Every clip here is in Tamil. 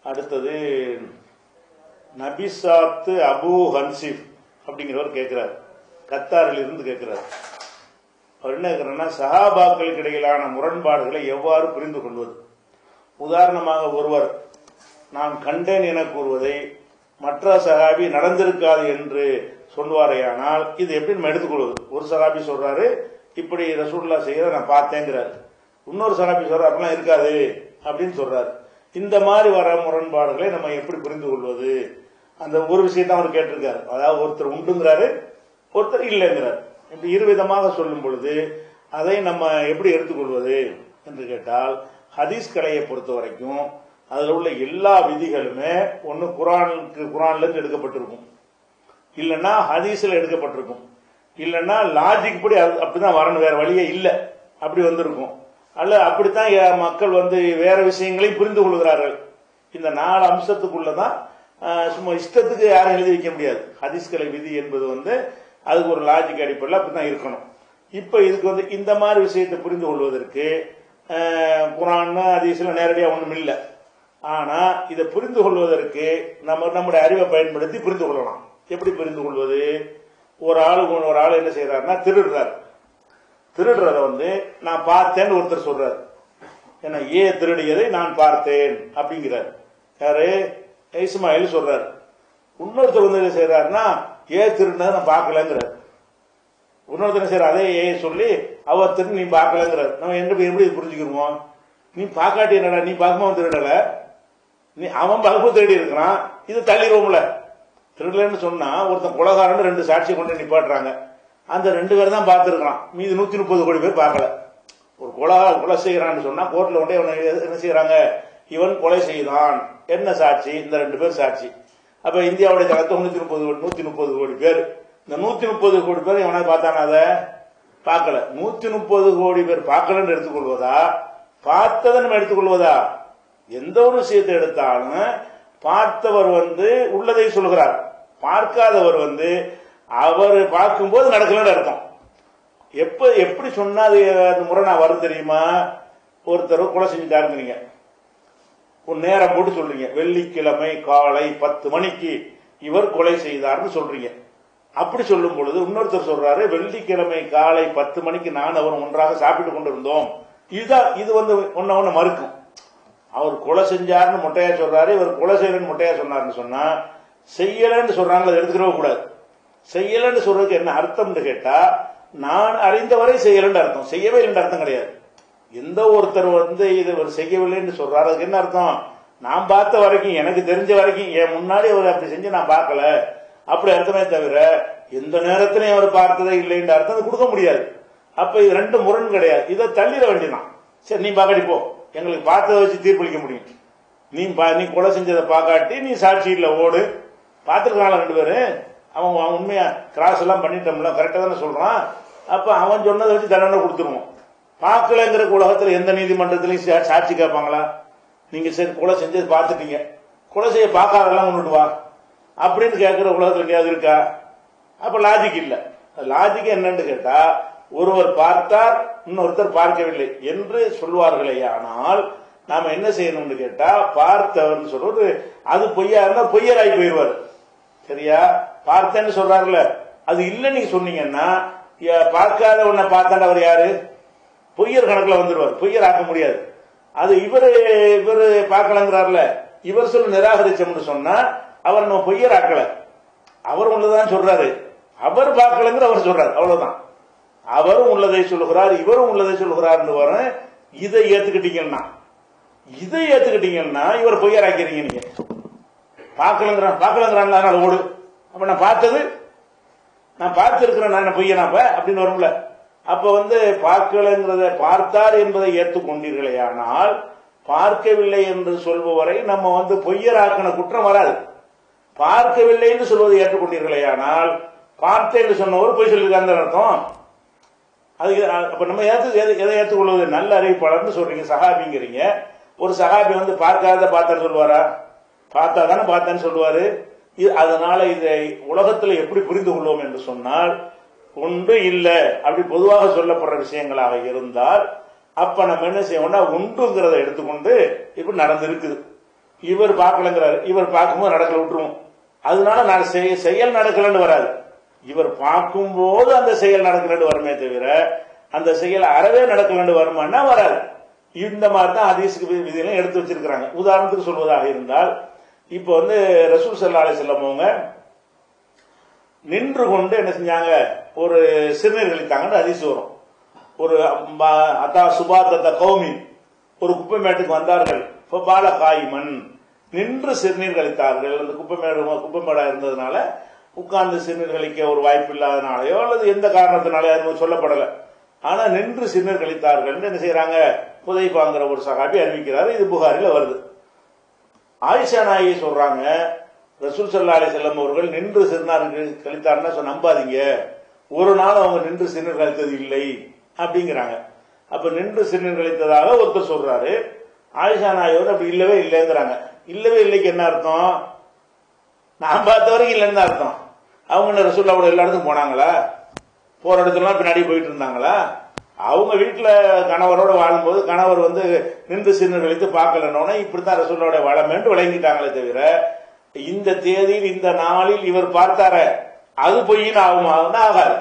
அடுத்தது நபிசாத்து அபு ஹன்சிப் அப்படிங்கிறவர் கேட்கிறார் கத்தாரில் இருந்து கேட்கிறார் அவர் என்ன கேட்கிறாருன்னா சஹாபாக்களுக்கு இடையிலான முரண்பாடுகளை எவ்வாறு புரிந்து கொள்வது உதாரணமாக ஒருவர் நான் கண்டேன் என கூறுவதை மற்ற சகாபி நடந்திருக்காது என்று சொல்வாரேயானால் இது எப்படி நம்ம எடுத்துக்கொள்வது ஒரு சகாபி சொல்றாரு இப்படி ரசூல்லா செய்யறத நான் பார்த்தேங்கிறாரு இன்னொரு சகாபி சொல்றாரு அப்படிலாம் இருக்காது அப்படின்னு சொல்றாரு இந்த மாதிரி வர முரண்பாடுகளை நம்ம எப்படி புரிந்து கொள்வது அந்த ஒரு விஷயத்தை அவர் கேட்டிருக்காரு அதாவது ஒருத்தர் உண்டுங்கிறாரு ஒருத்தர் இல்லைங்கிறார் இப்படி இருவிதமாக சொல்லும் பொழுது அதை நம்ம எப்படி எடுத்துக்கொள்வது என்று கேட்டால் ஹதீஸ் கலையை பொறுத்த வரைக்கும் அதுல உள்ள எல்லா விதிகளுமே ஒன்னு குரானுக்கு குரான்ல இருந்து எடுக்கப்பட்டிருக்கும் இல்லைன்னா ஹதீஸ்ல எடுக்கப்பட்டிருக்கும் இல்லைன்னா லாஜிக் படி அது அப்படிதான் வரணும் வேற வழியே இல்லை அப்படி வந்திருக்கும் அல்ல அப்படித்தான் எ- மக்கள் வந்து வேற விஷயங்களையும் புரிந்து கொள்கிறார்கள் இந்த நாலு அம்சத்துக்குள்ளதான் ஆஹ், சும்மா இஷ்டத்துக்கு யாரும் எழுதி வைக்க முடியாது ஹதீஸ்கலை விதி என்பது வந்து அதுக்கு ஒரு லாஜிக் அடிப்படையில் அப்படித்தான் இருக்கணும் இப்ப இதுக்கு வந்து இந்த மாதிரி விஷயத்தை புரிந்து கொள்வதற்கு ஆஹ், குரான் ஹதீஸ்ல நேரடியாக ஒண்ணும் இல்லை ஆனா இதை புரிந்து கொள்வதற்கு நம்ம நம்முடைய அறிவை பயன்படுத்தி புரிந்து கொள்ளலாம் எப்படி புரிந்து கொள்வது ஒரு ஆளு ஒரு ஆள் என்ன செய்யறாருன்னா திருடுறாரு திருடுறத வந்து நான் பார்த்தேன்னு ஒருத்தர் சொல்றாரு என்ன ஏ திருடியதை நான் பார்த்தேன் அப்படிங்கிறார் யாரு இஸ்மாயில் சொல்றாரு இன்னொருத்தர் வந்து என்ன செய்யறாருன்னா ஏ திருடினதை நான் பார்க்கலங்கிறார் இன்னொருத்தர் என்ன செய்யறாரு அதே ஏ சொல்லி அவர் திருடி நீ பார்க்கலங்கிறார் நம்ம எங்க எப்படி புரிஞ்சுக்கிருவோம் நீ பார்க்காட்டி என்னடா நீ பார்க்கும்போது திருடல நீ அவன் பகுப்பு தேடி இருக்கிறான் இது தள்ளிடுவோம்ல திருடலன்னு சொன்னா ஒருத்தன் குலகாரன்னு ரெண்டு சாட்சி கொண்டு நிப்பாட்டுறாங்க அந்த ரெண்டு பேர் தான் பார்த்துருக்கான் மீதி நூத்தி முப்பது கோடி பேர் பார்க்கல ஒரு கொலை கொலை செய்யறான்னு சொன்னா கோர்ட்ல கொண்டே இவனை என்ன செய்யறாங்க இவன் கொலை செய்தான் என்ன சாட்சி இந்த ரெண்டு பேர் சாட்சி அப்ப இந்தியாவுடைய ஜனத்தை நூத்தி முப்பது கோடி நூத்தி முப்பது கோடி பேர் இந்த நூத்தி முப்பது கோடி பேர் இவனை பார்த்தானா அதை பார்க்கல நூத்தி முப்பது கோடி பேர் பார்க்கலன்னு எடுத்துக்கொள்வதா பார்த்ததை நம்ம எடுத்துக்கொள்வதா எந்த ஒரு விஷயத்தை எடுத்தாலும் பார்த்தவர் வந்து உள்ளதை சொல்கிறார் பார்க்காதவர் வந்து அவர் பார்க்கும்போது நடக்கலன்னு அர்த்தம் எப்ப எப்படி சொன்னா அது அது முரணா வரும் தெரியுமா ஒருத்தர் கொலை செஞ்சுட்டாருங்கிறீங்க ஒரு நேரம் போட்டு சொல்றீங்க வெள்ளிக்கிழமை காலை பத்து மணிக்கு இவர் கொலை செய்தார்னு சொல்றீங்க அப்படி சொல்லும் பொழுது இன்னொருத்தர் சொல்றாரு வெள்ளிக்கிழமை காலை பத்து மணிக்கு நான் அவர் ஒன்றாக சாப்பிட்டு கொண்டிருந்தோம் இதுதான் இது வந்து ஒன்ன ஒண்ணு மறுக்கும் அவர் கொலை செஞ்சாருன்னு மொட்டையா சொல்றாரு இவர் கொலை செய்யலன்னு மொட்டையா சொன்னாருன்னு சொன்னா செய்யலன்னு சொல்றாங்க அதை எடுத்துக்கவே கூடாது செய்யலன்னு சொல்றதுக்கு என்ன அர்த்தம்னு கேட்டா நான் அறிந்தவரை செய்யலன்னு அர்த்தம் செய்யவே இல்லைன்னு அர்த்தம் கிடையாது எந்த ஒருத்தர் வந்து இது ஒரு செய்யவில்லைன்னு சொல்றாரு அதுக்கு என்ன அர்த்தம் நான் பார்த்த வரைக்கும் எனக்கு தெரிஞ்ச வரைக்கும் என் முன்னாடி அவர் அப்படி செஞ்சு நான் பார்க்கல அப்படி அர்த்தமே தவிர எந்த நேரத்திலையும் அவர் பார்த்ததே இல்லைன்ற அர்த்தம் அது கொடுக்க முடியாது அப்ப இது ரெண்டு முரண் கிடையாது இதை தள்ளிட வேண்டியதான் சரி நீ பார்க்கடி போ எங்களுக்கு பார்த்ததை வச்சு தீர்ப்பளிக்க முடியும் நீ பா- நீ கொலை செஞ்சதை பார்க்காட்டி நீ சாட்சி இல்ல ஓடு பார்த்துருக்காங்களா ரெண்டு பேரு அவன் அவன் உண்மையா கிராஸ் எல்லாம் பண்ணிட்டோம்ல கரெக்டா தானே சொல்றான் அப்ப அவன் சொன்னதை வச்சு தண்டனை கொடுத்துருவோம் பார்க்கலங்கிற உலகத்துல எந்த நீதிமன்றத்திலையும் சா- சாட்சி கேட்பாங்களா நீங்க சரி கொலை செஞ்சது பார்த்துட்டீங்க கொலை செய்ய பார்க்காதெல்லாம் கொண்டுட்டு வா அப்படின்னு கேட்கிற உலகத்துல எங்கேயாவது இருக்கா அப்ப லாஜிக் இல்ல லாஜிக் என்னன்னு கேட்டா ஒருவர் பார்த்தார் இன்னொருத்தர் பார்க்கவில்லை என்று சொல்வார்களே ஆனால் நாம என்ன செய்யணும்னு கேட்டா பார்த்தவர்னு சொல்றது அது பொய்யா இருந்தா பொய்யராகி போயிடுவார் சரியா பார்த்தேன்னு சொல்றாருல அது இல்ல நீங்க சொன்னீங்கன்னா ய- பார்க்காத உன்னை பார்த்தாண்ட அவர் யாரு பொய்யர் கணக்குல வந்துருவார் பொய்யர் ஆக்க முடியாது அது இவரு இவரு பார்க்கலங்கிறார்ல இவர் சொல்ல நிராகரிச்சோம்னு சொன்னா அவர் நம்ம பொய்யர் ஆக்கல அவர் உள்ளதான் சொல்றாரு அவர் பார்க்கலங்கிற அவர் சொல்றாரு அவ்வளவுதான் அவரும் உள்ளதை சொல்லுகிறார் இவரும் உள்ளதை சொல்லுகிறார்னு வரும் இதை ஏத்துக்கிட்டீங்கன்னா இதை ஏத்துக்கிட்டீங்கன்னா இவர் பொய்யராக்கிறீங்க நீங்க பார்க்கலங்கிறான் பார்க்கலங்கிறான் அதனால ஓடு அப்ப நான் பார்த்தது நான் பார்த்திருக்கிறேன் நான் என்ன பொய்யனா அப்ப அப்படின்னு வரும்ல அப்ப வந்து பார்க்கலங்கிறத பார்த்தார் என்பதை ஏற்றுக்கொண்டீர்களே ஆனால் பார்க்கவில்லை என்று சொல்பவரை நம்ம வந்து பொய்யராக்கின குற்றம் வராது பார்க்கவில்லை என்று சொல்வதை ஏற்றுக்கொண்டீர்களே ஆனால் பார்த்தேன் என்று சொன்னவர் பொய் சொல்லியிருக்காங்க அர்த்தம் அது அப்ப நம்ம ஏத்து எதை எதை ஏற்றுக்கொள்வது நல்ல அறிவிப்பாளர்னு சொல்றீங்க சஹாபிங்கிறீங்க ஒரு சஹாபி வந்து பார்க்காத பார்த்தான்னு சொல்லுவாரா பார்த்தா தானே பார்த்தேன்னு சொல்லுவாரு இது- அதனால இதை உலகத்துல எப்படி புரிந்து கொள்வோம் என்று சொன்னால் ஒன்று இல்ல அப்படி பொதுவாக சொல்லப்படுற விஷயங்களாக இருந்தால் அப்ப நம்ம என்ன செய்வோம்னா உண்டுங்கிறத எடுத்துக்கொண்டு இப்படி நடந்திருக்குது இவர் பார்க்கலங்கிறாரு இவர் பார்க்கும்போது நடக்கல விட்டுருவோம் அதனால நான் செய- செயல் நடக்கலன்னு வராது இவர் பார்க்கும்போது அந்த செயல் நடக்கலன்னு வருமே தவிர அந்த செயல் அறவே நடக்கலன்னு வருமானா வராது இந்த மாதிரி தான் ஹதீஸுக்கு வி- விதியெல்லாம் எடுத்து வச்சிருக்கிறாங்க உதாரணத்துக்கு சொல்வதாக இருந்தால் இப்போ வந்து ரசூல் சல்லா அலி அவங்க நின்று கொண்டு என்ன செஞ்சாங்க ஒரு சிறுநீர் கழித்தாங்கன்னு அதிசு வரும் ஒரு ம- அத்தா சுபாத்த கௌமி ஒரு குப்பை மேட்டுக்கு வந்தார்கள் இப்போ பால காய்மன் நின்று சிறுநீர் கழித்தார்கள் அந்த குப்பை மேடு குப்பை மேடா இருந்ததுனால உட்கார்ந்து சிறுநீர் கழிக்க ஒரு வாய்ப்பு இல்லாதனாலயோ அல்லது எந்த காரணத்தினாலயோ அது சொல்லப்படலை ஆனா நின்று சிறுநீர் கழித்தார்கள் என்ன செய்யறாங்க புதைப்பாங்கிற ஒரு சகாபி அறிவிக்கிறாரு இது புகாரில வருது ஆயிஷா நாயகி சொல்றாங்க ரசூல் சல்லா அலி செல்லம் அவர்கள் நின்று சிறுநார் கழித்தாருன்னா சொ- நம்பாதீங்க ஒரு நாள் அவங்க நின்று சிறுநீர் கழித்தது இல்லை அப்படிங்கிறாங்க அப்ப நின்று சிறுநீர் கழித்ததாக ஒருத்தர் சொல்றாரு ஆயிஷா நாயகர் அப்படி இல்லவே இல்லைங்கிறாங்க இல்லவே இல்லைக்கு என்ன அர்த்தம் நான் பார்த்த வரைக்கும் இல்லைன்னு தான் அர்த்தம் அவங்க என்ன ரசூல்லாவோட எல்லா இடத்துக்கும் போனாங்களா போற இடத்துலாம் பின்னாடி போயிட்டு இருந்தாங்களா அவங்க வீட்டுல கணவரோட வாழும்போது கணவர் வந்து நின்று சிறுநீர் கழித்து பார்க்கலன்னொன்னே இப்படித்தான் ரசூலோட வளமேன்ட்டு விளங்கிட்டாங்களே தவிர இந்த தேதியில் இந்த நாளில் இவர் பார்த்தார அது பொய்ன்னு ஆகுமா ஆகும்னா ஆகாது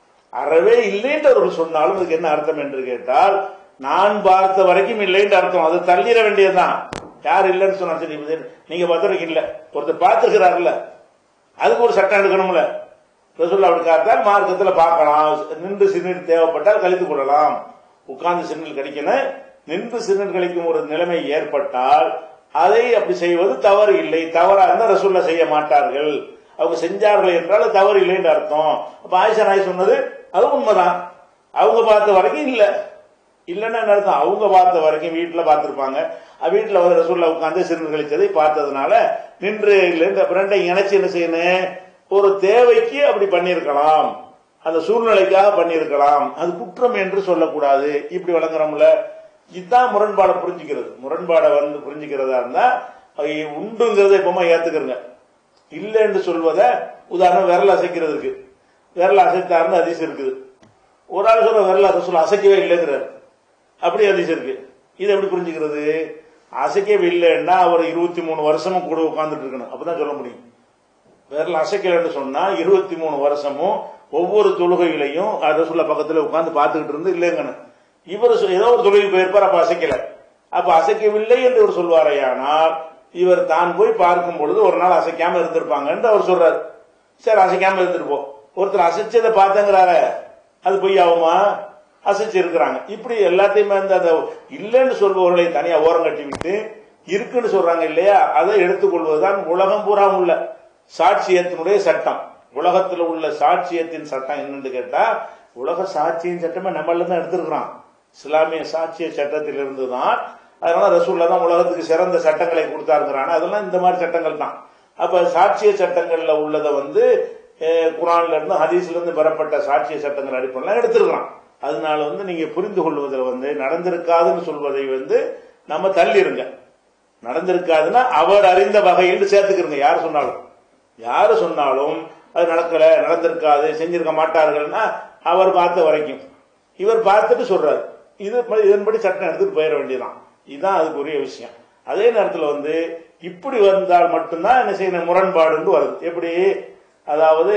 அறவே இல்லைன்னு அவர் சொன்னாலும் அதுக்கு என்ன அர்த்தம் என்று கேட்டால் நான் பார்த்த வரைக்கும் இல்லைன்னு அர்த்தம் அது தள்ளிட வேண்டியதுதான் யார் இல்லைன்னு சொன்னா சரி இது நீங்க பார்த்த வரைக்கும் இல்ல ஒருத்தர் பார்த்துக்கிறாருல்ல அதுக்கு ஒரு சட்டம் எடுக்கணும்ல ரசூல்லா அப்படி காத்தால் மார்க்கத்துல பார்க்கலாம் நின்று சிறுநீர் தேவைப்பட்டால் கழித்துக் கொள்ளலாம் உட்கார்ந்து சிறுநீர் கழிக்கணும் நின்று சிறுநீர் கழிக்கும் ஒரு நிலைமை ஏற்பட்டால் அதை அப்படி செய்வது தவறு இல்லை தவறா இருந்தால் ரசூல்லா செய்ய மாட்டார்கள் அவங்க செஞ்சார்கள் என்றால் அது தவறு இல்லைன்னு அர்த்தம் அப்ப ஆயிஷா நாய் சொன்னது அது உண்மைதான் அவங்க பார்த்த வரைக்கும் இல்ல இல்லைன்னா என்ன அர்த்தம் அவங்க பார்த்த வரைக்கும் வீட்டுல பார்த்திருப்பாங்க அஹ் வீட்டுல வந்து ரசூல்லா உட்கார்ந்து சிறுநீர் கழிச்சதை பார்த்ததுனால நின்று இல்லை இந்த ரெண்டையும் இணைச்சு என்ன செய்யணும் ஒரு தேவைக்கு அப்படி பண்ணியிருக்கலாம் அந்த சூழ்நிலைக்காக பண்ணியிருக்கலாம் அது குற்றம் என்று சொல்லக்கூடாது இப்படி வழங்குறோம்ல இதுதான் முரண்பாடை புரிஞ்சுக்கிறது முரண்பாடை வந்து புரிஞ்சுக்கிறதா இருந்தா அது உண்டுங்கிறத எப்பவுமே ஏத்துக்கிறங்க இல்லை என்று சொல்வதை உதாரணம் விரல் அசைக்கிறதுக்கு விரல் அசைத்தாருன்னு அதிசயம் இருக்குது ஒரு ஆள் சொல்ற விரல் அதை சொல்ல அசைக்கவே இல்லைங்கிறாரு அப்படி அதிசயம் இருக்கு இது எப்படி புரிஞ்சுக்கிறது அசைக்கவே இல்லைன்னா அவர் இருபத்தி மூணு வருஷமும் கூட உட்கார்ந்துட்டு இருக்கணும் அப்பதான் சொல்ல முடியும் விரல் அசைக்கலைன்னு சொன்னா இருபத்தி மூணு வருஷமும் ஒவ்வொரு தொழுகைகளையும் ரசூல்லா பக்கத்துல உட்கார்ந்து பார்த்துக்கிட்டு இருந்து இல்லைங்கன்னு இவர் சொ- ஏதோ ஒரு தொழுகை போயிருப்பார் அப்ப அசைக்கல அப்ப அசைக்கவில்லை என்று இவர் சொல்வாரையானால் இவர் தான் போய் பார்க்கும் பொழுது ஒரு நாள் அசைக்காம இருந்திருப்பாங்கன்னு அவர் சொல்றாரு சரி அசைக்காம இருந்திருப்போம் ஒருத்தர் அசைச்சதை பார்த்தங்கிறாரு அது பொய் ஆகுமா அசைச்சு இருக்கிறாங்க இப்படி எல்லாத்தையுமே வந்து அதை இல்லைன்னு சொல்பவர்களை தனியா ஓரம் கட்டி விட்டு இருக்குன்னு சொல்றாங்க இல்லையா அதை எடுத்துக்கொள்வதுதான் உலகம் பூரா உள்ள சாட்சியத்தினுடைய சட்டம் உலகத்துல உள்ள சாட்சியத்தின் சட்டம் என்னன்னு கேட்டா உலக சாட்சியின் சட்டமே நம்மள தான் எடுத்திருக்கிறான் இஸ்லாமிய சாட்சிய சட்டத்திலிருந்து தான் அதனால ரசூல்லா தான் உலகத்துக்கு சிறந்த சட்டங்களை கொடுத்தாருங்கிறாங்க அதெல்லாம் இந்த மாதிரி சட்டங்கள் தான் அப்ப சாட்சிய சட்டங்கள்ல உள்ளதை வந்து அஹ், குரான்ல இருந்து ஹதீஸ்ல இருந்து பெறப்பட்ட சாட்சிய சட்டங்கள் அடிப்படையில் எடுத்திருக்கிறான் அதனால வந்து நீங்க புரிந்து கொள்வதில் வந்து நடந்திருக்காதுன்னு சொல்வதை வந்து நம்ம தள்ளிருங்க நடந்திருக்காதுன்னா அவர் அறிந்த வகையில் சேர்த்துக்கிறங்க யார் சொன்னாலும் யாரு சொன்னாலும் அது நடக்கல நடந்திருக்காது செஞ்சிருக்க மாட்டார்கள்னா அவர் பார்த்த வரைக்கும் இவர் பார்த்துட்டு சொல்றாரு இது இதன்படி சட்டம் எடுத்துட்டு போயிட வேண்டியதான் இதுதான் அதுக்குரிய விஷயம் அதே நேரத்தில் வந்து இப்படி வந்தால் மட்டும்தான் என்ன செய்யணும் முரண்பாடுன்னு வருது எப்படி அதாவது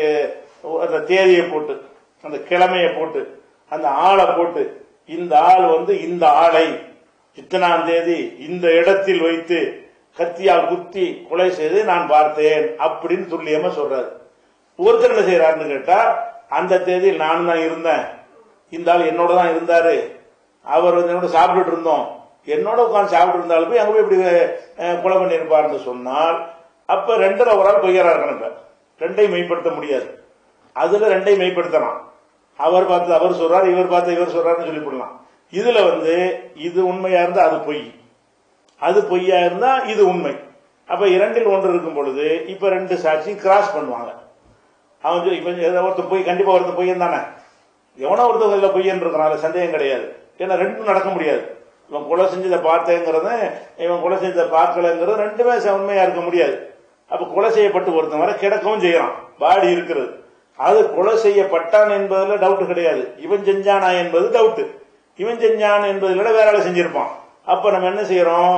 அந்த தேதியை போட்டு அந்த கிழமையை போட்டு அந்த ஆளை போட்டு இந்த ஆள் வந்து இந்த ஆளை இத்தனாம் தேதி இந்த இடத்தில் வைத்து கத்தியால் குத்தி கொலை செய்து நான் பார்த்தேன் அப்படின்னு துல்லியமா சொல்றாரு ஒருத்தர் என்ன செய்யறாருன்னு கேட்டா அந்த தேதியில் நான் தான் இருந்தேன் இந்த ஆள் என்னோட தான் இருந்தாரு அவர் வந்து என்னோட சாப்பிட்டுட்டு இருந்தோம் என்னோட உட்கார்ந்து சாப்பிட்டு இருந்தாலும் போய் அங்க போய் இப்படி அஹ், கொலை பண்ணியிருப்பாருன்னு சொன்னால் அப்ப ரெண்டுல ஒரு ஆள் பொய்யரா இருக்கணும் இப்ப ரெண்டையும் மெய்ப்படுத்த முடியாது அதுல ரெண்டையும் மெய்ப்படுத்தலாம் அவர் பார்த்து அவர் சொல்றாரு இவர் பார்த்து இவர் சொல்றாருன்னு சொல்லி போடலாம் இதுல வந்து இது உண்மையா இருந்தா அது பொய் அது பொய்யா இருந்தா இது உண்மை அப்ப இரண்டில் ஒன்று இருக்கும் பொழுது இப்ப ரெண்டு சாட்சி கிராஸ் பண்ணுவாங்க அவன் சொல்லி இப்ப ஏதோ ஒருத்தன் பொய் கண்டிப்பா ஒருத்தன் பொய்யன் தானே எவனோ ஒருத்தன் இல்ல பொய்யன் இருக்கிறான் சந்தேகம் கிடையாது ஏன்னா ரெண்டும் நடக்க முடியாது இவன் கொலை செஞ்சதை பார்த்தேங்கிறது இவன் கொலை செஞ்சதை பார்க்கலங்கிறது ரெண்டுமே ச- உண்மையா இருக்க முடியாது அப்ப கொலை செய்யப்பட்டு ஒருத்தன் வரை கிடக்கவும் செய்யறான் பாடி இருக்கிறது அது கொலை செய்யப்பட்டான் என்பதுல டவுட் கிடையாது இவன் செஞ்சானா என்பது டவுட் இவன் செஞ்சான் என்பதுல வேற ஆளு செஞ்சிருப்பான் அப்ப நம்ம என்ன செய்யறோம்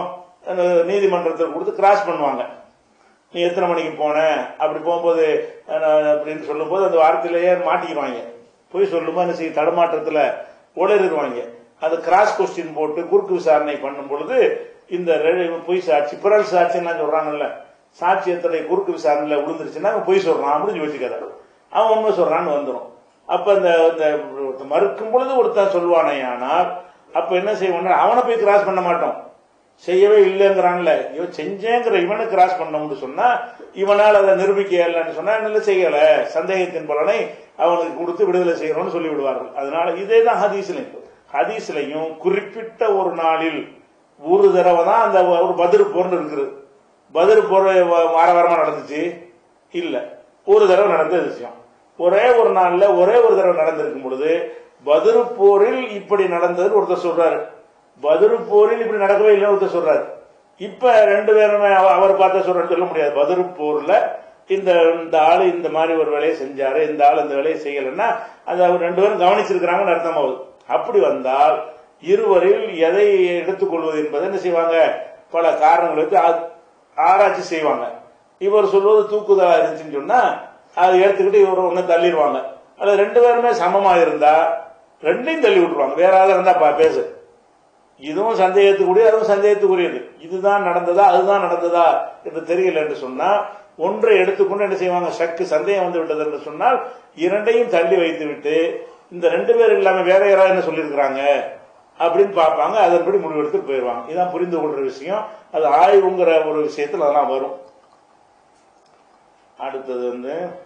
அந்த நீதிமன்றத்தில் கொடுத்து கிராஸ் பண்ணுவாங்க நீ எத்தனை மணிக்கு போன அப்படி போகும்போது அஹ், அப்படின்னு சொல்லும்போது அந்த வார்த்தையிலேயே மாட்டிக்குவாங்க போய் சொல்லும்போது என்ன செய்ய தடுமாற்றத்தில் உளறிடுவாங்க அது கிராஸ் கொஸ்டின் போட்டு குறுக்கு விசாரணை பண்ணும் பொழுது இந்த ரெ- பொய் சாட்சி பிறல் சாட்சின்னு சொல்றாங்கல்ல சாட்சியத்துடைய குறுக்கு விசாரணையில விழுந்துருச்சுன்னா அவன் பொய் சொல்றான் முடிஞ்சு வச்சு கதை அவன் உண்மை சொல்றான்னு வந்துடும் அப்ப இந்த இந்த மறுக்கும் பொழுது ஒருத்தன் சொல்வானே ஆனால் அப்ப என்ன செய்வோம்னா அவனை போய் கிராஸ் பண்ண மாட்டோம் செய்யவே இல்லைங்கிறான்ல இவன் செஞ்சேங்கிற இவனை கிராஸ் பண்ணோம்னு சொன்னா இவனால் அதை நிரூபிக்க இல்லைன்னு சொன்னா என்ன செய்யல சந்தேகத்தின் பலனை அவனுக்கு கொடுத்து விடுதலை செய்யறோம்னு சொல்லி விடுவார்கள் அதனால இதே தான் ஹதீஸ்லையும் ஹதீஸ்லையும் குறிப்பிட்ட ஒரு நாளில் ஒரு தடவை தான் அந்த ஒரு பதிரு போர்னு இருக்குது பதிரு போர் வார வாரமா நடந்துச்சு இல்ல ஒரு தடவை நடந்த விஷயம் ஒரே ஒரு நாள்ல ஒரே ஒரு தடவை நடந்திருக்கும் பொழுது பதிரு போரில் இப்படி நடந்ததுன்னு ஒருத்தர் சொல்றாரு பதிரு போரில் இப்படி நடக்கவே இல்லைன்னு ஒருத்தர் சொல்றாரு இப்ப ரெண்டு பேருமே அவ- அவர் பார்த்தா சொல்றேன்னு சொல்ல முடியாது பதிரு போர்ல இந்த இந்த ஆளு இந்த மாதிரி ஒரு வேலையை செஞ்சாரு இந்த ஆள் இந்த வேலையை செய்யலைன்னா அது அவர் ரெண்டு பேரும் கவனிச்சிருக்கிறாங்கன்னு அர்த்தம் ஆகுது அப்படி வந்தால் இருவரில் எதை எடுத்துக்கொள்வது என்பதை என்ன செய்வாங்க பல காரணங்கள் வைத்து ஆ- ஆராய்ச்சி செய்வாங்க இவர் சொல்வது தூக்குதலா இருந்துச்சுன்னு சொன்னா அதை எடுத்துக்கிட்டு இவர் ஒன்னு தள்ளிடுவாங்க அது ரெண்டு பேருமே சமமா இருந்தா ரெண்டையும் தள்ளி விட்டுருவாங்க வேற யாராவது இருந்தா பா- பேசு இதுவும் சந்தேகத்துக்குரிய அதுவும் சந்தேகத்துக்குரியது இதுதான் நடந்ததா அதுதான் நடந்ததா என்று தெரியல என்று சொன்னா ஒன்றை எடுத்துக்கொண்டு என்ன செய்வாங்க சக்கு சந்தேகம் வந்து விட்டது என்று சொன்னால் இரண்டையும் தள்ளி வைத்து விட்டு இந்த ரெண்டு பேர் இல்லாம வேற யாராவது என்ன சொல்லியிருக்கிறாங்க அப்படின்னு பார்ப்பாங்க அதன்படி முடிவெடுத்து போயிடுவாங்க இதான் புரிந்து கொள்ற விஷயம் அது ஆய்வுங்கிற ஒரு விஷயத்தில் அதெல்லாம் வரும் அடுத்தது வந்து